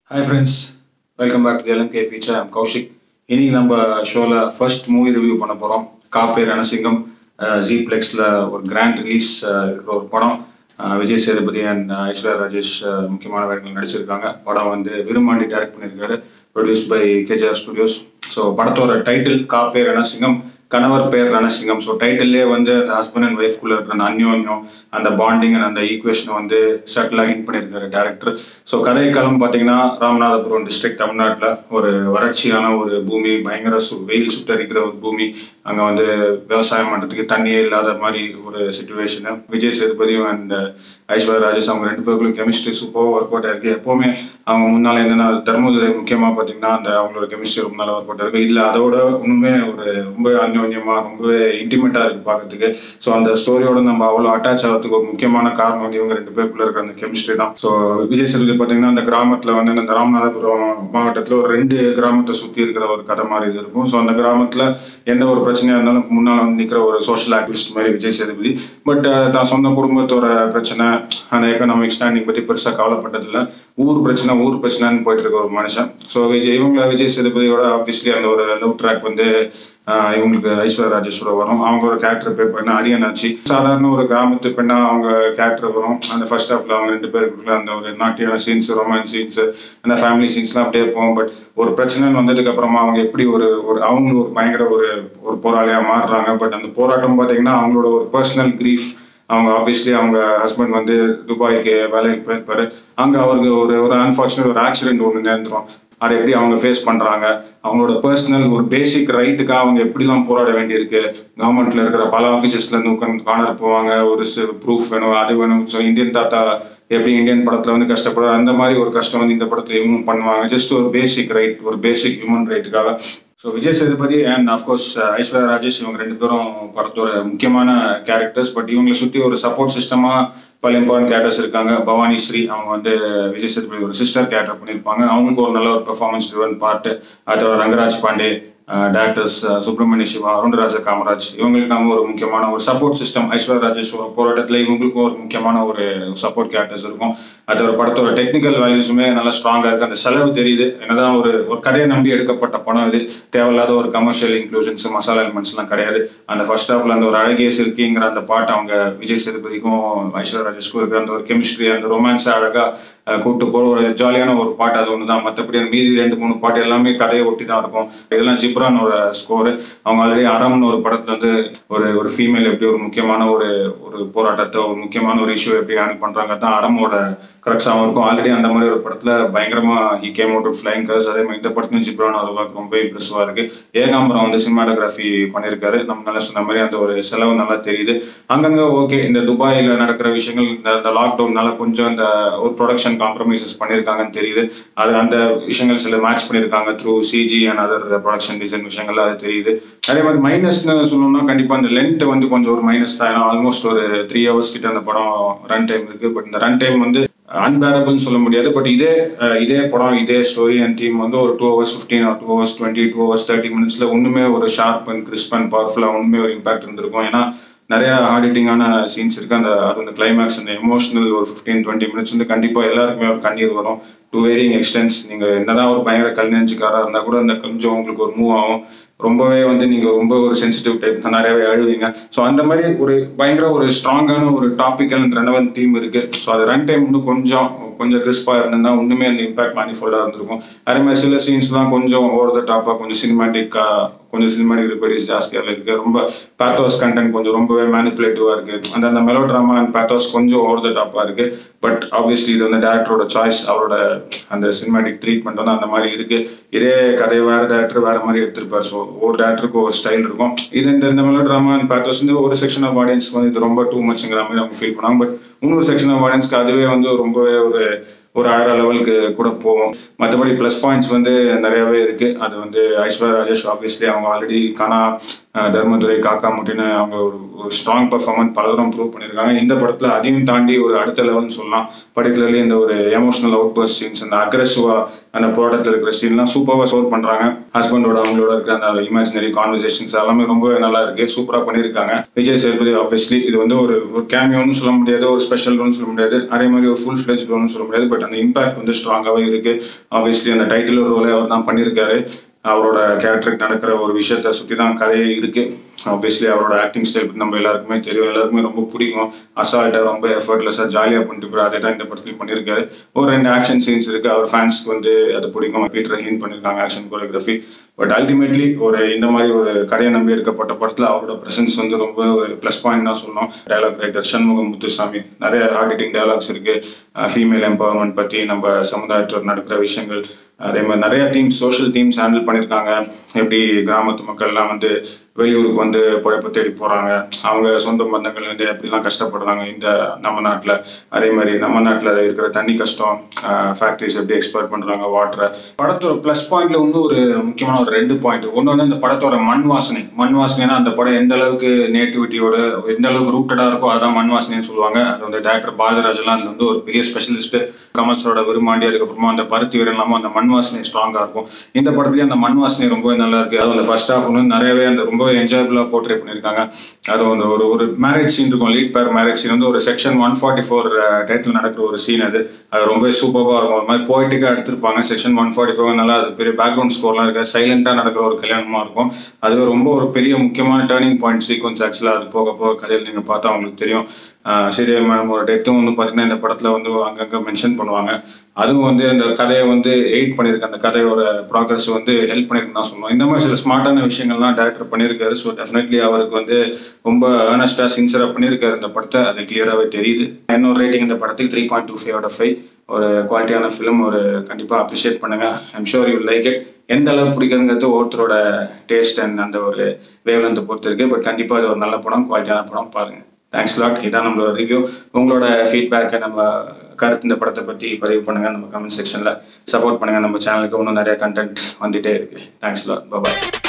hi friends welcome back to LMK feature I'm Kaushik இன்னைக்கு நம்ம ஷோவில் ஃபர்ஸ்ட் மூவி ரிவ்யூ பண்ண போகிறோம் காப்பே ரணசிங்கம் ஜி பிளெக்ஸில் ஒரு கிராண்ட் ரிலீஸ் இருக்கிற ஒரு படம் அஹ், விஜய் சேதுபதி அண்ட் ஐஸ்வர்யா ராஜேஷ் அஹ், முக்கியமான வேடங்கள் நடிச்சிருக்காங்க படம் வந்து விரும்மாண்டி டைரக்ட் பண்ணியிருக்காரு produce by KGR studios so படத்தோட டைட்டில் காப்பே ரணசிங்கம் கணவர் பேர் ரணசிங்கம் ஸோ டைட்டிலே வந்து அந்த ஹஸ்பண்ட் அண்ட் ஒய்ஃப்குள்ள இருக்கிற அந்த அந்யோன்யம் அந்த பாண்டிங் அந்த ஈக்குவேஷனை வந்து சட்டிலாக ஹிட் பண்ணியிருக்காரு டேரக்டர் ஸோ கதை காலம் பார்த்தீங்கன்னா ராமநாதபுரம் டிஸ்ட்ரிக்ட் தமிழ்நாட்டில் ஒரு வறட்சியான ஒரு பூமி பயங்கர சு வெயில் சுட்டரிக்கிற ஒரு பூமி அங்கே வந்து விவசாயம் பண்ணுறதுக்கு தண்ணியே இல்லாத மாதிரி ஒரு சுச்சுவேஷனு விஜய் சேதுபதியும் அண்ட் ஐஸ்வர்யா ராஜேஷ் அவங்க ரெண்டு பேருக்கும் கெமிஸ்ட்ரி சூப்பராக ஒர்க் அவுட் ஆயிருக்கு எப்போவுமே அவங்க முன்னால் என்னென்ன தர்மதுரை முக்கியமாக பார்த்தீங்கன்னா அந்த அவங்களோட கெமிஸ்ட்ரி ரொம்ப நல்லா ஒர்க் அவுட் ஆயிருக்கு இதில் அதோட இன்னுமே ஒரு ரொம்ப அந்யோன்யமாக ரொம்பவே இன்டிமேட்டாக இருக்கு பார்க்கறதுக்கு ஸோ அந்த ஸ்டோரியோட நம்ம அவ்வளோ அட்டாச் ஆகிறதுக்கு ஒரு முக்கியமான காரணம் வந்து இவங்க ரெண்டு பேருக்குள்ள இருக்கிற அந்த கெமிஸ்ட்ரி தான் ஸோ விஜய் சேதுபதி பார்த்தீங்கன்னா அந்த கிராமத்தில் வந்து அந்த ராமநாதபுரம் மாவட்டத்தில் ஒரு ரெண்டு கிராமத்தை சுற்றி இருக்கிற ஒரு கதை மாதிரி இது இருக்கும் ஸோ அந்த கிராமத்தில் எந்த ஒரு பிரச்சனையாக இருந்தாலும் முன்னால் வந்து நிற்கிற ஒரு சோஷியல் ஆக்டிவிஸ்ட் மாதிரி விஜய் சேதுபதி பட் தான் சொந்த குடும்பத்தோட பிரச்சனை அந்த எக்கனாமிக் ஸ்டாண்டிங் பற்றி பெருசாக கவலைப்பட்டதில்ல ஊர் பிரச்சனை ஊர் பிரச்சனைன்னு போயிட்டு இருக்க ஒரு மனுஷன் ஸோ விஜய் இவங்கள விஜய் சேதுபதியோட ஆப்வியஸ்லி அந்த ஒரு லவ் ட்ராக் வந்து ஆஹ் இவங்களுக்கு ஐஸ்வர்யா ராஜேஷோட வரும் அவங்க ஒரு கேரக்டர் பேர் பண்ண அரியனாச்சி சாதாரண ஒரு கிராமத்து பெண்ணா அவங்க கேரக்டர் வரும் அந்த ஃபர்ஸ்ட் ஹாஃப்ல அவங்க ரெண்டு பேருக்குள்ள அந்த ஒரு நாட்டியான சீன்ஸ் ரொமான்ஸ் சீன்ஸ் அந்த ஃபேமிலி சீன்ஸ்லாம் அப்படியே போகும் பட் ஒரு பிரச்சனைன்னு வந்ததுக்கு அப்புறமா அவங்க எப்படி ஒரு ஒரு அவங்க ஒரு பயங்கர ஒரு ஒரு போராளியா மாறுறாங்க பட் அந்த போராட்டம் பார்த்தீங்கன்னா அவங்களோட ஒரு பர்சனல் கிரீஃப் அவங்க ஆப்வியஸ்லி அவங்க ஹஸ்பண்ட் வந்து துபாய்க்கு வேலைக்கு போயிருப்பாரு அங்க அவருக்கு ஒரு ஒரு அன்பார்ச்சுனேட் ஒரு ஆக்சிடென்ட் ஒன்று நேர்ந்துரும் அதை எப்படி அவங்க ஃபேஸ் பண்றாங்க அவங்களோட பர்சனல் ஒரு பேசிக் ரைட்டுக்காக அவங்க எப்படிலாம் போராட வேண்டியிருக்கு கவர்மெண்ட்ல இருக்கிற பல ஆஃபீஸஸ்ல இருந்து உட்காந்து காணர் போவாங்க ஒரு ப்ரூஃப் வேணும் அது வேணும் ஸோ இந்தியன் தாத்தா எப்படி இந்தியன் படத்துல வந்து கஷ்டப்படுறாரு அந்த மாதிரி ஒரு கஷ்டம் வந்து இந்த படத்துல இவங்க பண்ணுவாங்க ஜஸ்ட் ஒரு பேசிக் ரைட் ஒரு பேசிக் ஹியூமன் ரைட்டுக்காக so Vijay Sethupathi and of course Aishwarya Rajesh இவங்க ரெண்டு பேரும் படத்தோட முக்கியமான கேரக்டர்ஸ் பட் இவங்களை சுற்றி ஒரு சப்போர்ட் சிஸ்டமா பல இம்பார்ட்டன்ட் கேரக்டர்ஸ் இருக்காங்க பவானி ஸ்ரீ அவங்க வந்து விஜய் சேதுபதி ஒரு சிஸ்டர் கேரக்டர் பண்ணியிருப்பாங்க அவங்களுக்கு ஒரு நல்ல ஒரு பெர்ஃபார்மன்ஸ் ட்ரிவன் பார்ட் அதோட ரங்கராஜ் பாண்டே டேரக்டர்ஸ் சுப்பிரமணிய சிவா அருண்ராஜா காமராஜ் இவங்களுக்கு நம்ம ஒரு முக்கியமான ஒரு சப்போர்ட் சிஸ்டம் ஐஸ்வர்யா ராஜேஷ் ஒரு போராட்டத்தில் இவங்களுக்கும் ஒரு முக்கியமான ஒரு சப்போர்ட் கேரக்டர்ஸ் இருக்கும் அதோட படத்தோட டெக்னிக்கல் வேல்யூஸுமே நல்லா ஸ்ட்ராங்காக இருக்கு அந்த செலவு தெரியுது என்னதான் ஒரு ஒரு கதையை நம்பி எடுக்கப்பட்ட படம் இது தேவையில்லாத ஒரு கமர்ஷியல் இன்க்ளூஷன்ஸ் மசாலா எலிமெண்ட்ஸ்லாம் கிடையாது அந்த ஃபர்ஸ்ட் ஹாஃப்ல அந்த ஒரு அழகிய சிற்கிங்கிற அந்த பாட்டு அவங்க விஜய் சேதுபதிக்கும் ஐஸ்வர்யா ராஜேஷ்க்கும் இருக்கிற அந்த ஒரு கெமிஸ்ட்ரி அந்த ரொமான்ஸ் அழகா அஹ், கூட்டு போற ஒரு ஜாலியான ஒரு பாட்டு அது ஒன்று தான் மற்றபடி மீதி ரெண்டு மூணு பாட்டு எல்லாமே கதையை ஒட்டி தான் இருக்கும் இதெல்லாம் ஜிப்ரானோட ஸ்கோரு அவங்க ஆல்ரெடி அறம்னு ஒரு படத்துல வந்து ஒரு ஒரு ஃபீமேல் எப்படி ஒரு முக்கியமான ஒரு ஒரு போராட்டத்தை ஒரு முக்கியமான ஒரு இஷ்யூ எப்படி ஹேண்டில் பண்றாங்க தான் அறமோட கரெக்டாகவும் இருக்கும் ஆல்ரெடி அந்த மாதிரி ஒரு படத்துல பயங்கரமா he came out flying colours அதே மாதிரி இந்த படத்துலையும் ஜிப்ரான் அது பார்க்க ரொம்ப இம்ப்ரெசிவா இருக்கு ஏகாம்பரம் வந்து சினிமாட்டோகிராஃபி பண்ணியிருக்காரு நம்ம நல்லா சொன்ன மாதிரி அந்த ஒரு செலவு நல்லா தெரியுது அங்கங்க ஓகே இந்த துபாயில நடக்கிற விஷயங்கள் இந்த இந்த லாக்டவுன்னால கொஞ்சம் இந்த ஒரு ப்ரொடக்ஷன் காம்ப்ரமைசஸ் பண்ணியிருக்காங்கன்னு தெரியுது அது அந்த விஷயங்கள் சில மேட்ச் பண்ணியிருக்காங்க through CG and other production design விஷயங்கள் அது தெரியுது அதே மாதிரி மைனஸ்னு சொல்லணும்னா கண்டிப்பா அந்த லென்த் வந்து கொஞ்சம் ஒரு மைனஸ் தான் ஏன்னா ஆல்மோஸ்ட் ஒரு த்ரீ ஹவர்ஸ் கிட்ட அந்த படம் ரன் டைம் இருக்கு பட் இந்த ரன் டைம் வந்து அன்பேரபிள்னு சொல்ல முடியாது பட் இதே அஹ், இதே படம் இதே ஸ்டோரி அண்ட் டீம் வந்து ஒரு two hours fifteen two hours twenty two hours thirty மினிட்ஸ்ல ஒண்ணுமே ஒரு ஷார்ப் அண்ட் கிறிஸ்ப் அண்ட் பவர்ஃபுல்லா ஒண்ணுமே ஒரு இம்பாக்ட் இருந்திருக்கும் ஏன்னா நிறைய ஹார்டிட்டிங்கான சீன்ஸ் இருக்கு அந்த அது அந்த கிளைமேக்ஸ் அந்த எமோஷனல் ஒரு ஃபிஃப்டீன் டுவெண்ட்டி மினிட்ஸ் வந்து கண்டிப்பா எல்லாருக்குமே ஒரு கண்ணீர் வரும் டு வேரிங் எக்ஸ்டென்ஸ் நீங்க என்னதான் ஒரு பயங்கர கல் நெஞ்சுக்காரா இருந்தா கூட அந்த கொஞ்சம் உங்களுக்கு ஒரு மூவ் ஆகும் ரொம்பவே வந்து நீங்க ரொம்ப ஒரு சென்சிட்டிவ் டைப் தான் நிறையவே அழுவீங்க ஸோ அந்த மாதிரி ஒரு பயங்கர ஒரு ஸ்ட்ராங்கான ஒரு டாபிக்கல் அண்ட் ரெனவன் டீம் இருக்கு ஸோ அது ரன் டைம் வந்து கொஞ்சம் கொஞ்சம் கிறிஸ்பா இருந்திருந்தா ஒண்ணுமே அந்த இம்பாக்ட் மேனிஃபோல்டா இருந்திருக்கும் அதே மாதிரி சில சீன்ஸ்லாம் கொஞ்சம் ஓவர் த டாப்பா கொஞ்சம் சினிமாட்டிக்கா கொஞ்சம் சினிமாட்டிக் ரிப்பேரிஸ் ஜாஸ்தியாகவே இருக்கு ரொம்ப பேத்தோஸ் கண்டென்ட் கொஞ்சம் ரொம்பவே மேனிப்புலேட்டிவா இருக்கு அந்த அந்த மெலோ ட்ராமா அண்ட் பேத்தோஸ் கொஞ்சம் ஓவர் த டாப்பா இருக்கு பட் ஆப்வியஸ்லி இது வந்து டேரக்டரோட சாய்ஸ் அவரோட அந்த சினிமாட்டிக் ட்ரீட்மெண்ட் வந்து அந்த மாதிரி இருக்கு இதே கதையை வேற டேரக்டர் வேற மாதிரி எடுத்திருப்பார் ஸோ ஒவ்வொரு டேரக்டருக்கு ஒரு ஸ்டைல் இருக்கும் இது இந்த இந்த மெலோ ட்ராமா அண்ட் பேத்தோஸ் வந்து ஒரு செக்ஷன் ஆஃப் ஆடியன்ஸ்க்கு வந்து இது ரொம்ப டூ மச்ங்கிற மாதிரி அவங்க ஃபீல் பண்ணாங்க பட் இன்னொரு செக்ஷன் ஆஃப் ஆடியன்ஸ்க்கு அதுவே வந்து ரொம்பவே ஒரு ஒரு ஆயிர லெவலுக்கு கூட போகும் மற்றபடி ப்ளஸ் பாயிண்ட்ஸ் வந்து நிறையவே இருக்கு அது வந்து ஐஸ்வர்யா ராஜேஷ் ஆப்வியஸ்லி அவங்க ஆல்ரெடி கனா அஹ், தர்மதுரை காக்கா முட்டின்னு அவங்க ஒரு ஒரு ஸ்ட்ராங் பர்ஃபார்மன்ஸ் பலரும் ப்ரூவ் பண்ணியிருக்காங்க இந்த படத்துல அதையும் தாண்டி ஒரு அடுத்த லெவல்னு சொல்லலாம் பர்டிகுலர்லி இந்த ஒரு எமோஷனல் அவுட் பர்ஸ் சீன்ஸ் அந்த அக்ரெசிவா அந்த ப்ராடக்ட்ல இருக்கிற சீன்லாம் சூப்பராக ஸ்கோர் பண்றாங்க ஹஸ்பண்டோட அவங்களோட இருக்கிற அந்த இமேஜினரி கான்வர்சேஷன்ஸ் எல்லாமே ரொம்பவே நல்லா இருக்கு சூப்பரா பண்ணியிருக்காங்க விஜய் சேதுபதி ஆப்வியஸ்லி இது வந்து ஒரு ஒரு கேமியோன்னு சொல்ல முடியாது ஒரு ஸ்பெஷல் ரோல்னு சொல்ல முடியாது அதே மாதிரி ஒரு ஃபுல் ஃபிளெஜ் ரோல்னு சொல்ல முடியாது பட் அந்த இம்பாக்ட் வந்து ஸ்ட்ராங்காகவே இருக்கு ஆப்வியஸ்லி அந்த டைட்டில் ரோலே அவர் தான் பண்ணியிருக்காரு அவரோட கேரக்டருக்கு நடக்கிற ஒரு விஷயத்த சுற்றி தான் கதையே இருக்கு ஆப்வியஸ்லி அவரோட ஆக்டிங் ஸ்டைல் பத்தி நம்ம எல்லாருக்குமே தெரியும் எல்லாருக்குமே ரொம்ப பிடிக்கும் அசால்ட்டாக ரொம்ப எஃபர்ட்லெஸ்ஸாக ஜாலியாக பண்ணிட்டு போய் அதே தான் இந்த படத்துலையும் பண்ணியிருக்காரு ஒரு ரெண்டு ஆக்ஷன் சீன்ஸ் இருக்கு அவர் ஃபேன்ஸ்க்கு வந்து அது பிடிக்கும் பீட்டர் ஹீன் பண்ணியிருக்காங்க ஆக்ஷன் கோரியோகிராஃபி பட் அல்டிமேட்லி ஒரு இந்த மாதிரி ஒரு கரையை நம்பி எடுக்கப்பட்ட படத்தில் அவரோட பிரசன்ஸ் வந்து ரொம்ப ஒரு ப்ளஸ் பாயிண்ட் தான் சொல்லணும் டைலாக் ரைட்டர் சண்முகம் முத்துசாமி நிறைய ஆடிட்டிங் டைலாக்ஸ் இருக்கு ஃபீமேல் எம்பவர்மெண்ட் பற்றி நம்ம சமுதாயத்தில் நடக்கிற விஷயங்கள் அதே மாதிரி நிறைய டீம்ஸ் சோஷியல் டீம்ஸ் ஹேண்டில் பண்ணியிருக்காங்க எப்படி கிராமத்து மக்கள்லாம் வந்து வெளியூருக்கு வந்து பிழைப்பு தேடி போகிறாங்க அவங்க சொந்த பந்தங்கள் வந்து எப்படிலாம் கஷ்டப்படுறாங்க இந்த நம்ம நாட்டில் அதே மாதிரி நம்ம நாட்டில் இருக்கிற தண்ணி கஷ்டம் ஃபேக்ட்ரிஸ் எப்படி எக்ஸ்போர்ட் பண்ணுறாங்க வாட்டரை படத்தோட ப்ளஸ் பாயிண்ட்ல வந்து ஒரு முக்கியமான ஒரு ரெண்டு பாயிண்ட் ஒன்று வந்து அந்த படத்தோட மண் வாசனை மண் வாசனைனா அந்த படம் எந்த அளவுக்கு நேட்டிவிட்டியோட எந்த அளவுக்கு ரூட்டடாக இருக்கோ அதான் மண் வாசனைன்னு சொல்லுவாங்க அது வந்து டேரக்டர் பாலராஜெல்லாம் அது வந்து ஒரு பெரிய ஸ்பெஷலிஸ்ட் கமல் சரோட விரும்பாண்டி அதுக்கப்புறமா அந்த பருத்தி வீரன் இல்லாமல் அந்த மண் வாசனை ஸ்ட்ராங்காக இருக்கும் இந்த படத்துலயும் அந்த மண் வாசனை ரொம்பவே நல்லா இருக்கு அது அந்த ஃபர்ஸ்ட் ஹாஃப் வந்து நிறையவே அந்த ரொம்ப என்ஜாயபிளாக போர்ட்ரே பண்ணியிருக்காங்க அது வந்து ஒரு ஒரு மேரேஜ் சீன் இருக்கும் லீட் பேர் மேரேஜ் சீன் வந்து ஒரு செக்ஷன் ஒன் ஃபார்ட்டி ஃபோர் டேட்டில் நடக்கிற ஒரு சீன் அது அது ரொம்ப சூப்பராக இருக்கும் ஒரு மாதிரி போயிட்டுக்காக எடுத்திருப்பாங்க செக்ஷன் ஒன் ஃபார்ட்டி ஃபோர் நல்லா அது பெரிய பேக்ரவுண்ட் ஸ்கோர்லாம் இருக்கு சைலண்டாக நடக்கிற ஒரு கல்யாணமா இருக்கும் அது ரொம்ப ஒரு பெரிய முக்கியமான டேர்னிங் பாயிண்ட் சீக்வன்ஸ் ஆக்சுவலாக அது போக போக கதையில் நீங்கள் பார்த்தா உங்களுக்கு தெரியும் சீரிய மேடம் ஒரு டெத்தும் வந்து பார்த்தீங்கன்னா இந்த படத்தில் வந்து அங்கங்கே மென்ஷன் பண்ணுவாங்க அதுவும் வந்து அந்த கதையை வந்து எயிட் பண்ணியிருக்கு அந்த கதையோட ப்ராக்ரஸ் வந்து ஹெல்ப் பண்ணியிருக்குன்னு தான் சொல்லணும் இந்த மாதிரி சில ஸ்மார்ட்டான விஷயங்கள்லாம் டேரக்டர் பண்ணியிருக்காரு ஸோ டெஃபினெட்லி அவருக்கு வந்து ரொம்ப ஏர்னஸ்டாக சின்சராக பண்ணியிருக்காரு இந்த படத்தை அது கிளியராகவே தெரியுது என்னோட ரேட்டிங் இந்த படத்துக்கு three point two five out of five ஒரு குவாலிட்டியான ஃபிலிம் ஒரு கண்டிப்பாக அப்ரிஷியேட் பண்ணுங்க I'm sure you like it எந்த அளவுக்கு பிடிக்குங்கிறது ஒருத்தரோட டேஸ்ட் அண்ட் அந்த ஒரு வேவ்லத்தை பொறுத்து இருக்கு பட் கண்டிப்பாக இது ஒரு நல்ல படம் குவாலிட்டியான படம் பாருங்க தேங்க்ஸ் லாட் இதான் நம்மளோட ரிவ்யூ உங்களோட ஃபீட்பேக்கை நம்ம கருத்து இந்த படத்தை பற்றி பதிவு பண்ணுங்க நம்ம கமெண்ட் செக்ஷனில் சப்போர்ட் பண்ணுங்க நம்ம சேனலுக்கு இன்னும் நிறைய கண்டென்ட் வந்துட்டே இருக்கு தேங்க்ஸ் லாட் பாய்